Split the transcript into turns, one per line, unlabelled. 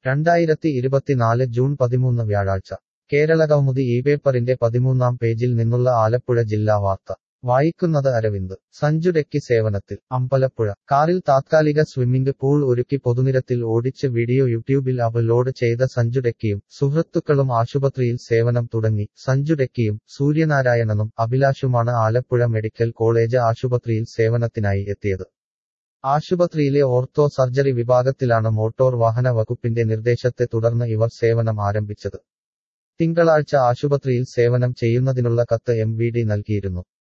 രണ്ടായിരത്തി ഇരുപത്തിനാല് ജൂൺ പതിമൂന്ന് വ്യാഴാഴ്ച കേരളകൗമുദി ഈ പേപ്പറിന്റെ പതിമൂന്നാം പേജിൽ നിന്നുള്ള ആലപ്പുഴ ജില്ലാ വാർത്ത വായിക്കുന്നത് അരവിന്ദ് സഞ്ജുഡെക്കി സേവനത്തിൽ അമ്പലപ്പുഴ കാറിൽ താത്കാലിക സ്വിമ്മിംഗ് പൂൾ ഒരുക്കി പൊതുനിരത്തിൽ ഓടിച്ച് വീഡിയോ യൂട്യൂബിൽ അപ്ലോഡ് ചെയ്ത സഞ്ജുഡെക്കിയും സുഹൃത്തുക്കളും ആശുപത്രിയിൽ സേവനം തുടങ്ങി സഞ്ജുഡെക്കിയും സൂര്യനാരായണനും അഭിലാഷുമാണ് ആലപ്പുഴ മെഡിക്കൽ കോളേജ് ആശുപത്രിയിൽ സേവനത്തിനായി എത്തിയത് ആശുപത്രിയിലെ ഓർത്തോ സർജറി വിഭാഗത്തിലാണ് മോട്ടോർ വാഹന വകുപ്പിന്റെ നിർദ്ദേശത്തെ തുടർന്ന് ഇവർ സേവനം ആരംഭിച്ചത് തിങ്കളാഴ്ച ആശുപത്രിയിൽ സേവനം ചെയ്യുന്നതിനുള്ള കത്ത് എം വി ഡി നൽകിയിരുന്നു